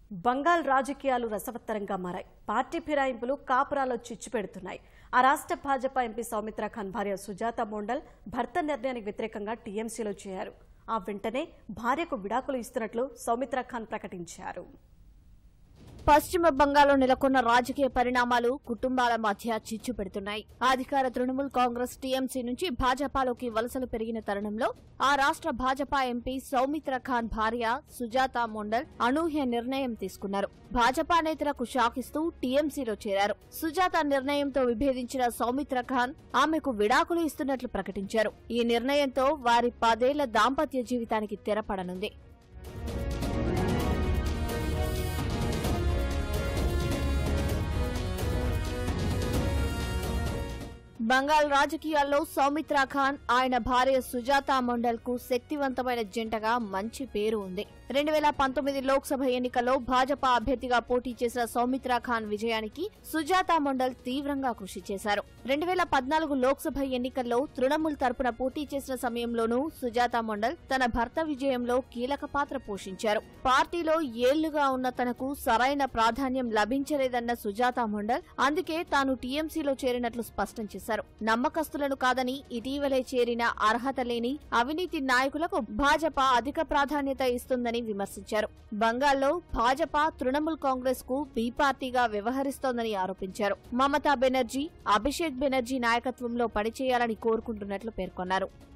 బంగాల్ రాజకీయాలు రసవత్తరంగా మారాయి పార్టీ ఫిరాయింపులు కాపురాలో చిచ్చు పెడుతున్నాయి ఆ రాష్ట్ర భాజపా ఎంపీ సౌమిత్రా ఖాన్ భార్య సుజాత మోండల్ భర్త నిర్ణయానికి వ్యతిరేకంగా టీఎంసీలో చేరారు ఆ వెంటనే భార్యకు విడాకులు ఇస్తున్నట్లు సౌమిత్రా ఖాన్ ప్రకటించారు పశ్చిమ బంగాల్లో నెలకొన్న రాజకీయ పరిణామాలు కుటుంబాల మధ్య చిచ్చు పెడుతున్నాయి అధికార తృణమూల్ కాంగ్రెస్ టీఎంసీ నుంచి భాజపాలోకి వలసలు పెరిగిన తరుణంలో ఆ రాష్ట్ర భాజపా ఎంపీ సౌమిత్ర ఖాన్ భార్య సుజాత మొండల్ అనూహ్య నిర్ణయం తీసుకున్నారు భాజపా నేతలకు షాకిస్తూ టీఎంసీలో చేరారు సుజాత నిర్ణయంతో విభేదించిన సౌమిత్ర ఖాన్ ఆమెకు విడాకులు ఇస్తున్నట్లు ప్రకటించారు ఈ నిర్ణయంతో వారి పదేళ్ల దాంపత్య జీవితానికి తెరపడనుంది బంగాల్ రాజకీయాల్లో సౌమిత్రా ఖాన్ ఆయన భార్య సుజాత మండల్ కు శక్తివంతమైన జంటగా మంచి పేరు ఉంది రెండు వేల పంతొమ్మిది లోక్సభ ఎన్నికల్లో భాజపా అభ్యర్థిగా పోటీ చేసిన సౌమిత్రా ఖాన్ విజయానికి సుజాత మండల్ తీవ్రంగా కృషి చేశారు రెండు వేల పద్నాలుగు లోక్సభ ఎన్నికల్లో తృణమూల్ తరపున పోటీ చేసిన సమయంలోనూ సుజాత మండల్ తన భర్త విజయంలో కీలక పాత్ర పోషించారు పార్టీలో ఏళ్లుగా ఉన్న తనకు సరైన ప్రాధాన్యం లభించలేదన్న సుజాత మండల్ అందుకే తాను టీఎంసీలో చేరినట్లు స్పష్టం చేశారు నమ్మకస్తులను కాదని ఇటీవలే చేరిన అర్హత లేని అవినీతి నాయకులకు భాజపా అధిక ప్రాధాన్యత ఇస్తుందని విమర్శించారు బంగాల్లో భాజపా తృణమూల్ కాంగ్రెస్ కు బీ పార్టీగా వ్యవహరిస్తోందని ఆరోపించారు మమతా బెనర్జీ అభిషేక్ బెనర్జీ నాయకత్వంలో పనిచేయాలని కోరుకుంటున్నట్లు పేర్కొన్నారు